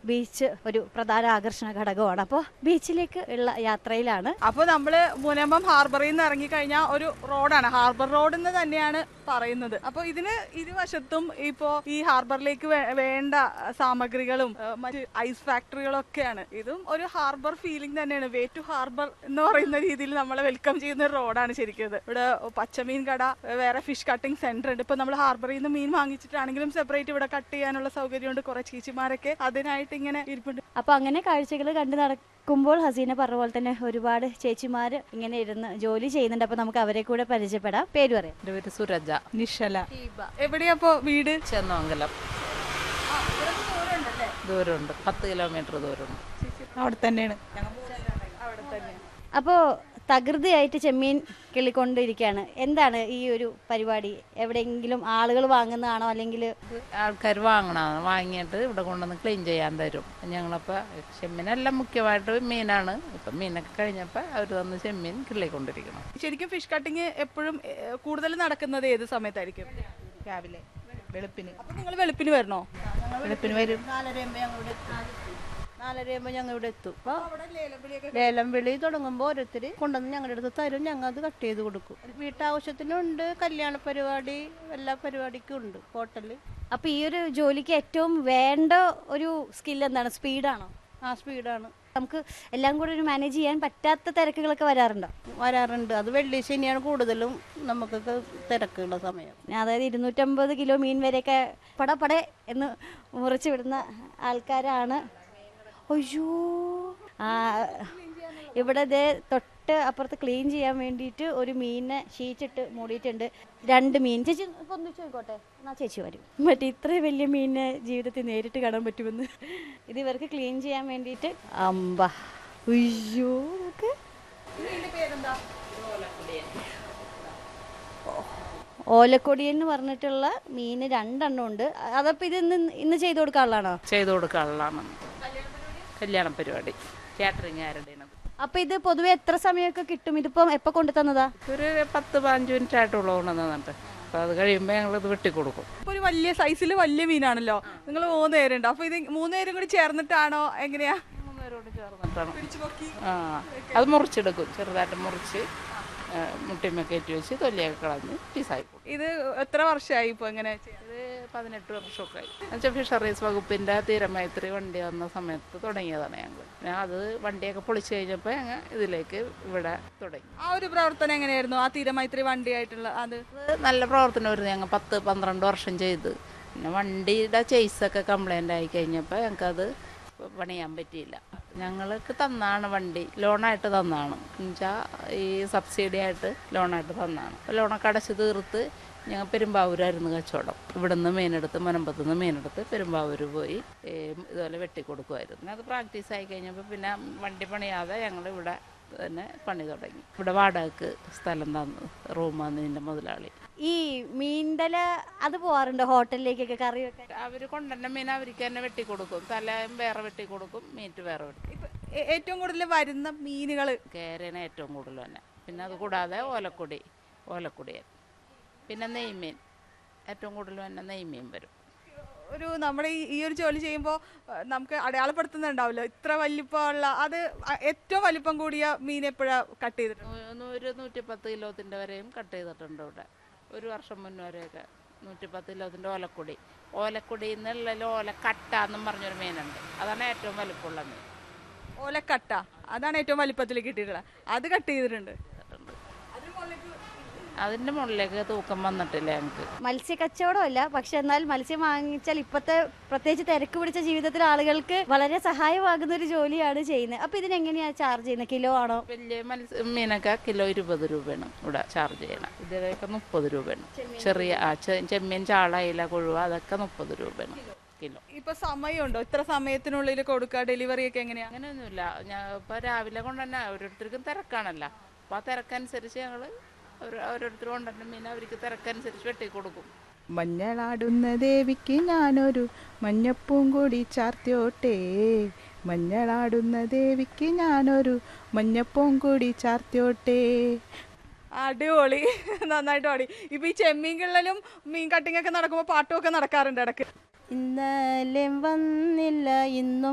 beach ഒരു പ്രധാന ആകർഷണ ഘടകമാണ് അപ്പോൾ ബീച്ചിലേക്ക് ഉള്ള യാത്രയിലാണ് അപ്പൊ നമ്മള് മുനമ്പം ഹാർബറിൽ നിന്ന് ഇറങ്ങി കഴിഞ്ഞാൽ ഒരു റോഡാണ് ഹാർബർ റോഡ് എന്ന് തന്നെയാണ് പറയുന്നത് അപ്പൊ ഇതിന് ഇരുവശത്തും ഇപ്പോ ഈ ഹാർബറിലേക്ക് വേ- വേണ്ട സാമഗ്രികളും ഏഹ്, മറ്റ് ഐസ് ഫാക്ടറികളും ഒക്കെയാണ് ഇതും ഒരു ഹാർബർ ഫീലിംഗ് തന്നെയാണ് വേ ടു ഹാർബർ എന്ന് പറയുന്ന രീതിയിൽ നമ്മളെ വെൽക്കം ചെയ്യുന്ന ഒരു റോഡാണ് ശരിക്കും ഇത് ഇവിടെ പച്ചമീൻ കട വേറെ ഫിഷ് കട്ടിംഗ് സെന്റർ ഉണ്ട് ഇപ്പൊ നമ്മൾ ഹാർബറിൽ നിന്ന് മീൻ വാങ്ങിച്ചിട്ടാണെങ്കിലും സെപ്പറേറ്റ് ഇവിടെ കട്ട് ചെയ്യാനുള്ള സൗകര്യമുണ്ട് കുറെ ചേച്ചിമാരൊക്കെ അതിനായിട്ട് ഇങ്ങനെ ഇരിപ്പുണ്ട് അപ്പോൾ അങ്ങനെ കാഴ്ചകൾ കണ്ടു നടക്കുമ്പോൾ ഹസീന പറഞ്ഞ പോലെ തന്നെ ഒരുപാട് ചേച്ചിമാർ ഇങ്ങനെ ഇരുന്ന് ജോലി ചെയ്യുന്നുണ്ട് അപ്പോൾ നമുക്ക് അവരെ കൂടെ പരിചയപ്പെടാം പേര് പറയാം എൻ്റെ പേര് സുരജ നിഷല എവിടെയാപ്പോ വീട് ചെന്നമംഗലം ദൂരമുണ്ട് പത്ത് കിലോമീറ്റർ ദൂരമുണ്ട് അവിടെ തന്നെയാണ് അപ്പോൾ തകൃതിയായിട്ട് ചെമ്മീൻ കിളിക്കൊണ്ടിരിക്കുകയാണ് എന്താണ് ഈ ഒരു പരിപാടി എവിടെയെങ്കിലും ആളുകൾ വാങ്ങുന്നതാണോ അല്ലെങ്കിൽ ആൾക്കാർ വാങ്ങണം വാങ്ങിയിട്ട് ഇവിടെ കൊണ്ടുവന്ന് ക്ലീൻ ചെയ്യാൻ തരും ഞങ്ങളപ്പോൾ ചെമ്മീനെല്ലാം മുഖ്യമായിട്ട് മീനാണ് ഇപ്പം മീനൊക്കെ കഴിഞ്ഞപ്പോൾ അവർ വന്ന് ചെമ്മീൻ കിള്ളിക്കൊണ്ടിരിക്കണം ശരിക്കും ഫിഷ് കട്ടിങ് എപ്പോഴും കൂടുതൽ നടക്കുന്നത് ഏത് സമയത്തായിരിക്കും രാവിലെ വെളുപ്പിന് അപ്പൊ നിങ്ങൾ വെളുപ്പിന് വരണോ വെളുപ്പിന് വരും നാലരയാകുമ്പോൾ ഞങ്ങൾ ഇവിടെ നാലരയാകുമ്പോൾ ഞങ്ങൾ ഇവിടെ എത്തും അപ്പോൾ ലേലം വിളി തുടങ്ങുമ്പോൾ ഓരോരുത്തർ കൊണ്ടുവന്ന് ഞങ്ങളുടെ അടുത്ത് തരും ഞങ്ങൾ അത് കട്ട് ചെയ്ത് കൊടുക്കും വീട്ടാവശ്യത്തിനുണ്ട് കല്യാണ പരിപാടി എല്ലാ പരിപാടിക്കും ഉണ്ട് ഹോട്ടലിൽ അപ്പോൾ ഈ ഒരു ജോലിക്ക് ഏറ്റവും വേണ്ട ഒരു സ്കിൽ എന്താണ് സ്പീഡാണോ ആ സ്പീഡാണ് നമുക്ക് എല്ലാം കൂടെ ഒരു മാനേജ് ചെയ്യാൻ പറ്റാത്ത തിരക്കുകളൊക്കെ വരാറുണ്ടോ വരാറുണ്ട് അത് വെള്ളി ശനിയാണ് കൂടുതലും നമുക്കൊക്കെ തിരക്കുള്ള സമയം അതായത് ഇരുന്നൂറ്റമ്പത് കിലോ മീൻ വരെയൊക്കെ പടപടെ എന്ന് മുറിച്ച് വിടുന്ന ആൾക്കാരാണ് അയ്യോ ആ ഇവിടെ ദേ തൊട്ട് അപ്പുറത്ത് ക്ലീൻ ചെയ്യാൻ വേണ്ടിയിട്ട് ഒരു മീനിനെ ഷീച്ചിട്ട് മൂടിയിട്ടുണ്ട് രണ്ട് മീൻ ചേച്ചി ഇപ്പൊ ഒന്ന് ചോദിക്കോട്ടെ എന്നാ ചേച്ചി വരും മറ്റേ ഇത്രയും വലിയ മീനിനെ ജീവിതത്തിൽ നേരിട്ട് കാണാൻ പറ്റുമെന്ന് ഇത് ഇവർക്ക് ക്ലീൻ ചെയ്യാൻ വേണ്ടിയിട്ട് അമ്പ അയ്യോ നോക്ക് ഓലക്കൊടി എന്ന് പറഞ്ഞിട്ടുള്ള മീന് രണ്ടെണ്ണം ഉണ്ട് അതപ്പോൾ ഇത് ഇന്ന് ഇന്ന് ചെയ്ത് കൊടുക്കാനുള്ളതാണോ ചെയ്തു കൊടുക്കാനുള്ളതാണ് കല്യാണ പരിപാടി കാറ്ററിംഗുകാരുടെയാണ് അപ്പൊ ഇത് പൊതുവെ എത്ര സമയമൊക്കെ കിട്ടും ഇതിപ്പം എപ്പോ കൊണ്ടു തന്നതാ ഒരു പത്ത് പതിനഞ്ച് മിനിറ്റ് ആയിട്ടുള്ള കൊണ്ടുവന്നിട്ട് അപ്പോൾ അത് കഴിയുമ്പോൾ ഞങ്ങളിത് വെട്ടിക്കൊടുക്കും ഇപ്പൊ ഒരു വലിയ സൈസിൽ വലിയ മീനാണല്ലോ നിങ്ങൾ മൂന്ന് പേരുണ്ട് അപ്പൊ ഇത് മൂന്ന് പേരും കൂടി ചേർന്നിട്ടാണോ എങ്ങനെയാ മൂന്നുപേരോട് ചേർന്നിട്ടാണ് ആ അത് മുറിച്ചെടുക്കും ചെറുതായിട്ട് മുറിച്ച് ആ, മുട്ടിമ കയറ്റി വെച്ച് തൊല്ലിയൊക്കെ കളഞ്ഞ് പീസായി കൊടുക്കും ഇത് എത്ര വർഷമായി ഇപ്പൊ എങ്ങനെ ഇത് പതിനെട്ട് വർഷമൊക്കെ ആയി എന്നുവെച്ചാൽ ഫിഷറീസ് വകുപ്പിൻ്റെ തീരമൈത്രി വണ്ടി വന്ന സമയത്ത് തുടങ്ങിയതാണ് ഞങ്ങൾ ഞാൻ അത് വണ്ടിയൊക്കെ പൊളിച്ച് കഴിഞ്ഞപ്പോൾ ഞങ്ങൾ ഇതിലേക്ക് ഇവിടെ തുടങ്ങി ആ ഒരു പ്രവർത്തനം എങ്ങനെയായിരുന്നു ആ തീരമൈത്രി വണ്ടിയായിട്ടുള്ള അത് അത് നല്ല പ്രവർത്തനമായിരുന്നു ഞങ്ങൾ പത്ത് പന്ത്രണ്ട് വർഷം ചെയ്ത് പിന്നെ വണ്ടിയുടെ ചേസൊക്കെ കംപ്ലൈൻ്റ് ആയി കഴിഞ്ഞപ്പോൾ ഞങ്ങൾക്കത് പണിയാൻ പറ്റിയില്ല ഞങ്ങൾക്ക് തന്നാണ് വണ്ടി ലോണായിട്ട് തന്നാണ് എന്നുവെച്ചാൽ ഈ സബ്സിഡി ആയിട്ട് ലോണായിട്ട് തന്നാണ് അപ്പോൾ ലോണൊക്കെ അടച്ച് തീർത്ത് ഞങ്ങൾ പെരുമ്പാവൂരായിരുന്നു കച്ചവടം ഇവിടുന്ന് മീനെടുത്ത് മുനമ്പത്ത് നിന്ന് മീനെടുത്ത് പെരുമ്പാവൂർ പോയി ഏ, ഇതുപോലെ വെട്ടിക്കൊടുക്കുമായിരുന്നു പിന്നെ അത് പ്രാക്ടീസ് ആയി കഴിഞ്ഞപ്പോൾ പിന്നെ വണ്ടി പണിയാതെ ഞങ്ങൾ ഇവിടെ തന്നെ പണി തുടങ്ങി ഇവിടെ വാടകക്ക് സ്ഥലം തന്നു റൂം വന്നതിൻ്റെ മുതലാളി ഈ മീൻതല അത് പോവാറുണ്ട് ഹോട്ടലിലേക്കൊക്കെ കറി വെക്കാൻ അവർ കൊണ്ടുവന്ന മീൻ അവർക്ക് തന്നെ വെട്ടിക്കൊടുക്കും തലയും വേറെ വെട്ടിക്കൊടുക്കും മീറ്റ് വേറെ വെട്ടി ഇപ്പൊ ഏ- ഏറ്റവും കൂടുതൽ വരുന്ന മീനുകള് കേരയാണ് ഏറ്റവും കൂടുതൽ തന്നെ പിന്നെ അത് കൂടാതെ ഓലക്കൊടി ഓലക്കൊടിയൻ പിന്നെ നെയ്മീൻ ഏറ്റവും കൂടുതൽ തന്നെ നെയ്മീൻ വരും ഒരു നമ്മുടെ ഈ ഈ ഒരു ജോലി ചെയ്യുമ്പോൾ നമുക്ക് അടയാളപ്പെടുത്തുന്നുണ്ടാവില്ല ഇത്ര വലിപ്പമുള്ള അത് അ- ഏറ്റവും വലിപ്പം കൂടിയ മീൻ എപ്പോഴാ കട്ട് ചെയ്തിട്ടുണ്ട് നൂ- നൂറ് നൂറ്റിപ്പത്ത് കിലോത്തിൻ്റെ വരെയും കട്ട് ചെയ്തിട്ടുണ്ട് ഇവിടെ ഒരു വർഷം മുന്നേ വരെയൊക്കെ നൂറ്റിപ്പത്ത് കിലോത്തിൻ്റെ ഓലക്കൊടി ഓലക്കൊടി എന്നുള്ള ഓലക്കട്ട എന്നും പറഞ്ഞൊരു മീനുണ്ട് അതാണ് ഏറ്റവും വലിപ്പമുള്ള മീൻ ഓലക്കട്ട അതാണ് ഏറ്റവും വലിപ്പത്തിൽ കിട്ടിയിട്ടുള്ളത് അത് കട്ട് ചെയ്തിട്ടുണ്ട് അതിൻ്റെ മുകളിലേക്ക് തൂക്കം വന്നിട്ടില്ല ഞങ്ങൾക്ക് മത്സ്യ കച്ചവടമല്ല പക്ഷെ എന്നാൽ മത്സ്യം വാങ്ങിച്ചാൽ ഇപ്പോഴത്തെ പ്രത്യേകിച്ച് തിരക്ക് പിടിച്ച ജീവിതത്തിൽ ആളുകൾക്ക് വളരെ സഹായമാകുന്ന ഒരു ജോലിയാണ് ചെയ്യുന്നത് അപ്പൊ ഇതിനെങ്ങനെയാ ചാർജ് ചെയ്യുന്നത് കിലോ ആണോ വലിയ മത്സ്യ മീനൊക്കെ കിലോ ഇരുപത് രൂപയാണ് ഇവിടെ ചാർജ് ചെയ്യണം ഇതിലൊക്കെ മുപ്പത് രൂപയാണ് ചെറിയ ആ ചെ- ചെമ്മീൻ ചാള ഇല കൊഴുവ അതൊക്കെ മുപ്പത് രൂപയാണ് കിലോ ഇപ്പൊ സമയമുണ്ടോ ഇത്ര സമയത്തിനുള്ളിൽ കൊടുക്കുക ഡെലിവറി ഒക്കെ എങ്ങനെയാ അങ്ങനെയൊന്നുമില്ല ഞാൻ ഇപ്പോൾ രാവിലെ കൊണ്ടുതന്നെ ഓരോരുത്തർക്കും തിരക്കാണല്ലോ അപ്പോൾ ആ തിരക്കനുസരിച്ച് ഞങ്ങൾ ഓരോരുത്തർ കൊണ്ടുവന്ന മീൻ അവർക്ക് തിരക്കനുസരിച്ച് വെട്ടി കൊടുക്കും മഞ്ഞളാടുന്ന ദേവിക്ക് ഞാനൊരു മഞ്ഞപ്പൂം കൂടി ചാർത്തിയോട്ടെ മഞ്ഞളാടുന്ന ദേവിക്ക് ഞാനൊരു മഞ്ഞപ്പൂം കൂടി ചാർത്തിയോട്ടെ അടിപൊളി നന്നായിട്ട് പാടി ഇപ്പൊ ഈ ചെമ്മീൻ കിള്ളലും മീൻ കട്ടിങ് ഒക്കെ നടക്കുമ്പോൾ പാട്ടും ഒക്കെ നടക്കാറുണ്ട് ഇടക്ക് ഇന്നലെ വന്നില്ല ഇന്നും